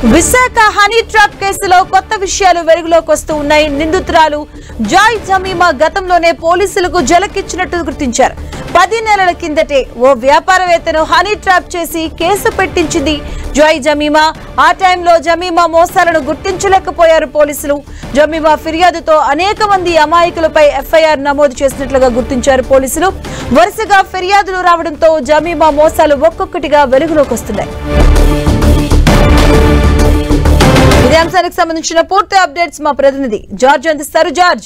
Visakha honey trap కేసులో కొత్త విషయాలు వెలుగులోకి వస్తూ ఉన్నాయి నిందితురాలు జాయ్ జమీమా గతంలోనే పోలీసులకు జలకిచ్చినట్టు గుర్తించారు పది నెలల కిందటే ఓ వ్యాపారవేత్తను హనీ ట్రాప్ చేసి కేసు పెట్టించింది జాయ్ జమీమా ఆ టైంలో జమీమా మోసాలను గుర్తించలేకపోయారు పోలీసులు జమీమా ఫిర్యాదుతో అనేక మంది అమాయకులపై ఎఫ్ఐఆర్ నమోదు చేసినట్లుగా గుర్తించారు పోలీసులు వరుసగా ఫిర్యాదులు రావడంతో జమీమా మోసాలు ఒక్కొక్కటిగా వెలుగులోకి వస్తున్నాయి ఇదే అంశానికి సంబంధించిన పూర్తి అప్డేట్స్ మా ప్రతినిధి జార్జ్ అందిస్తారు జార్జ్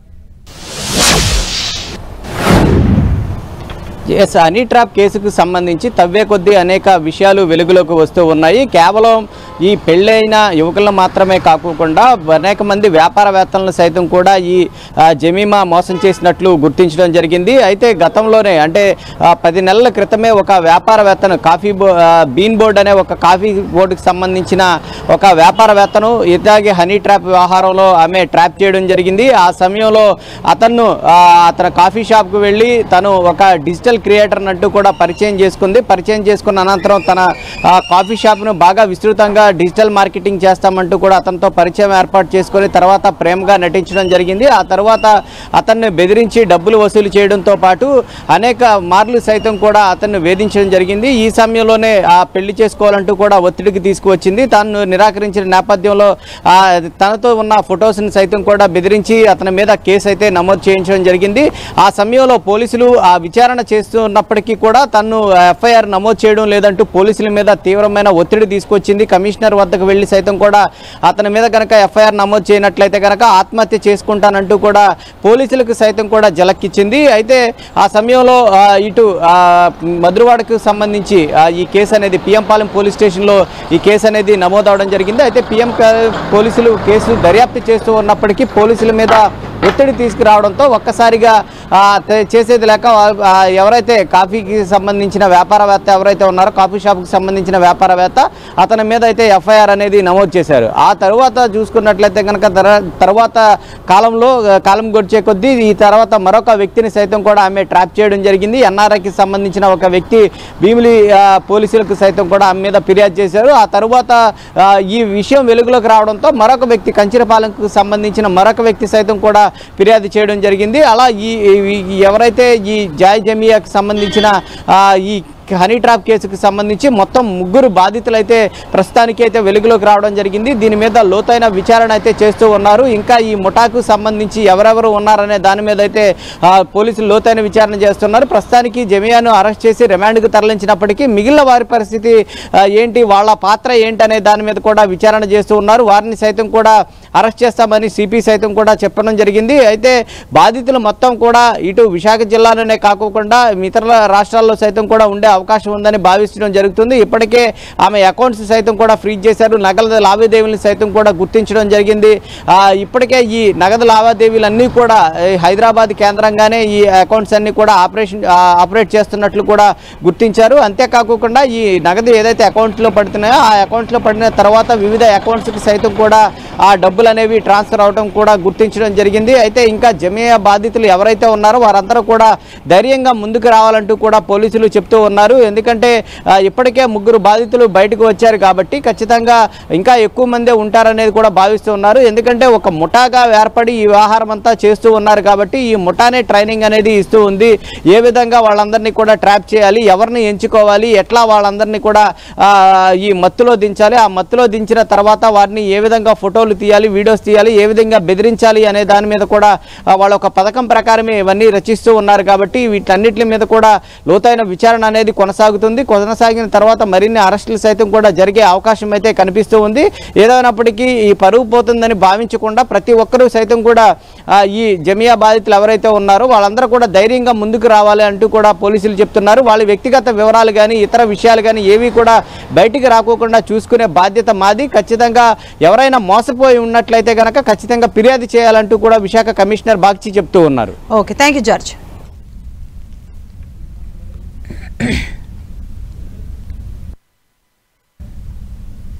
ఎస్ హనీ ట్రాప్ కేసుకు సంబంధించి తవ్వే కొద్దీ అనేక విషయాలు వెలుగులోకి వస్తూ ఉన్నాయి కేవలం ఈ పెళ్ళైన యువకులను మాత్రమే కాకుండా అనేక మంది వ్యాపారవేత్తలను సైతం కూడా ఈ ఆ, జమీమా మోసం చేసినట్లు గుర్తించడం జరిగింది అయితే గతంలోనే అంటే ఆ, పది నెలల క్రితమే ఒక వ్యాపారవేత్తను కాఫీ బో ఆ, బీన్ బోర్డ్ అనే ఒక కాఫీ బోర్డుకి సంబంధించిన ఒక వ్యాపారవేత్తను ఇలాగే హనీ ట్రాప్ వ్యవహారంలో ఆమె ట్రాప్ చేయడం జరిగింది ఆ సమయంలో అతను ఆ, అతను కాఫీ షాప్కు వెళ్ళి తను ఒక డిజిటల్ క్రియేటర్ అంటూ కూడా పరిచయం చేసుకుంది పరిచయం చేసుకున్న అనంతరం తన ఆ, కాఫీ షాప్ను బాగా విస్తృతంగా డిజిటల్ మార్కెటింగ్ చేస్తామంటూ కూడా అతనితో పరిచయం ఏర్పాటు చేసుకొని తర్వాత ప్రేమగా నటించడం జరిగింది ఆ తర్వాత అతన్ని బెదిరించి డబ్బులు వసూలు చేయడంతో పాటు అనేక మార్లు సైతం కూడా అతన్ని వేధించడం జరిగింది ఈ సమయంలోనే ఆ పెళ్లి చేసుకోవాలంటూ కూడా ఒత్తిడికి తీసుకువచ్చింది తాను నిరాకరించిన నేపథ్యంలో ఆ తనతో ఉన్న ఫొటోస్ని సైతం కూడా బెదిరించి అతని మీద కేసు అయితే నమోదు చేయించడం జరిగింది ఆ సమయంలో పోలీసులు ఆ విచారణ చేస్తున్నప్పటికీ కూడా తను ఎఫ్ఐఆర్ నమోదు చేయడం లేదంటూ పోలీసుల మీద తీవ్రమైన ఒత్తిడి తీసుకొచ్చింది కమిషనర్ వద్దకు వెళ్ళి సైతం కూడా అతని మీద కనుక ఎఫ్ఐఆర్ నమోదు చేయనట్లయితే కనుక ఆత్మహత్య చేసుకుంటానంటూ కూడా పోలీసులకు సైతం కూడా జలక్కిచ్చింది అయితే ఆ సమయంలో ఆ, ఇటు ఆ, మధురవాడకు సంబంధించి ఆ, ఈ కేసు అనేది పిఎం పాలెం పోలీస్ స్టేషన్లో ఈ కేసు అనేది నమోదవడం జరిగింది అయితే పిఎం పోలీసులు కేసు దర్యాప్తు చేస్తూ ఉన్నప్పటికీ పోలీసుల మీద ఒత్తిడి తీసుకురావడంతో ఒక్కసారిగా ఆ, తే- చేసేది లేక ఆ, ఎవరైతే కాఫీకి సంబంధించిన వ్యాపారవేత్త ఎవరైతే ఉన్నారో కాఫీ షాప్కి సంబంధించిన వ్యాపారవేత్త అతని మీద అయితే ఎఫ్ఐఆర్ అనేది నమోదు చేశారు ఆ తరువాత చూసుకున్నట్లయితే కనుక తర- తర్వాత కాలంలో ఆ, కాలం గడిచే కొద్దీ ఈ తర్వాత మరొక వ్యక్తిని సైతం కూడా ఆమె ట్రాప్ చేయడం జరిగింది ఎన్ఆర్ఐకి సంబంధించిన ఒక వ్యక్తి భీమిలి ఆ, పోలీసులకు సైతం కూడా ఆమె మీద ఫిర్యాదు చేశారు ఆ తరువాత ఆ, ఈ విషయం వెలుగులోకి రావడంతో మరొక వ్యక్తి కంచిరపాలెంకు సంబంధించిన మరొక వ్యక్తి సైతం కూడా ఫిర్యాదు చేయడం జరిగింది అలా ఈ ఈ- ఈ ఎవరైతే ఈ జాయ్ జమియాకి సంబంధించిన ఆ, ఈ హనీ ట్రాప్ కేసుకు సంబంధించి మొత్తం ముగ్గురు బాధితులైతే ప్రస్తుతానికి అయితే వెలుగులోకి రావడం జరిగింది దీని మీద లోతైన విచారణ అయితే చేస్తూ ఉన్నారు ఇంకా ఈ ముఠాకు సంబంధించి ఎవరెవరు ఉన్నారనే దాని మీద అయితే ఆ, పోలీసులు లోతైన విచారణ చేస్తున్నారు ప్రస్తుతానికి జమియాను అరెస్ట్ చేసి రిమాండ్కు తరలించినప్పటికీ మిగిలిన వారి పరిస్థితి ఆ, ఏంటి వాళ్ళ పాత్ర ఏంటి అనే దాని మీద కూడా విచారణ చేస్తూ ఉన్నారు వారిని సైతం కూడా అరెస్ట్ చేస్తామని సిపి సైతం కూడా చెప్పడం జరిగింది అయితే బాధితులు మొత్తం కూడా ఇటు విశాఖ జిల్లాలోనే కాకుండా ఇతర రాష్ట్రాల్లో సైతం కూడా ఉండే అవకాశం ఉందని భావించడం జరుగుతుంది ఇప్పటికే ఆమె అకౌంట్స్ సైతం కూడా ఫ్రీజ్ చేశారు నగదు లావాదేవీలను సైతం కూడా గుర్తించడం జరిగింది ఆ, ఇప్పటికే ఈ నగదు లావాదేవీలన్నీ కూడా ఈ హైదరాబాద్ కేంద్రంగానే ఈ అకౌంట్స్ అన్ని కూడా ఆపరేషన్ ఆ, ఆపరేట్ చేస్తున్నట్లు కూడా గుర్తించారు అంతేకాకుండా ఈ నగదు ఏదైతే అకౌంట్లో పడుతున్నాయో ఆ అకౌంట్లో పడిన తర్వాత వివిధ అకౌంట్స్కి సైతం కూడా ఆ డబ్బులు అనేవి ట్రాన్స్ఫర్ అవడం కూడా గుర్తించడం జరిగింది అయితే ఇంకా జమియా బాధితులు ఎవరైతే ఉన్నారో వారందరూ కూడా ధైర్యంగా ముందుకు రావాలంటూ కూడా పోలీసులు చెప్తూ ఉన్నారు ఎందుకంటే ఆ, ఇప్పటికే ముగ్గురు బాధితులు బయటకు వచ్చారు కాబట్టి ఖచ్చితంగా ఇంకా ఎక్కువ మందే ఉంటారనేది కూడా భావిస్తూ ఉన్నారు ఎందుకంటే ఒక ముఠాగా ఏర్పడి ఈ వ్యవహారం అంతా చేస్తూ ఉన్నారు కాబట్టి ఈ ముఠానే ట్రైనింగ్ అనేది ఇస్తూ ఉంది ఏ విధంగా వాళ్ళందరినీ కూడా ట్రాప్ చేయాలి ఎవరిని ఎంచుకోవాలి ఎట్లా వాళ్ళందరినీ కూడా ఆ, ఈ మత్తులో దించాలి ఆ మత్తులో దించిన తర్వాత వారిని ఏ విధంగా ఫోటోలు తీయాలి వీడియోస్ తీయాలి ఏ విధంగా బెదిరించాలి అనే దాని మీద కూడా ఆ, వాళ్ళ ఒక పథకం ప్రకారమే ఇవన్నీ రచిస్తూ ఉన్నారు కాబట్టి వీటన్నిటి మీద కూడా లోతైన విచారణ అనేది కొనసాగుతుంది కొనసాగిన తర్వాత మరిన్ని అరెస్టులు సైతం కూడా జరిగే అవకాశం అయితే కనిపిస్తూ ఉంది ఏదైనప్పటికీ ఈ పరువు పోతుందని భావించకుండా ప్రతి ఒక్కరూ సైతం కూడా ఆ, ఈ జమియా బాధితులు ఎవరైతే ఉన్నారో వాళ్ళందరూ కూడా ధైర్యంగా ముందుకు రావాలి అంటూ కూడా పోలీసులు చెప్తున్నారు వాళ్ళ వ్యక్తిగత వివరాలు కానీ ఇతర విషయాలు కానీ ఏవి కూడా బయటికి రాకోకుండా చూసుకునే బాధ్యత మాది ఖచ్చితంగా ఎవరైనా మోసపోయి ఉన్నట్లయితే కనుక ఖచ్చితంగా ఫిర్యాదు చేయాలంటూ కూడా విశాఖ కమిషనర్ బాగ్చి చెప్తూ ఉన్నారు ఓకే థ్యాంక్ యూ జార్జ్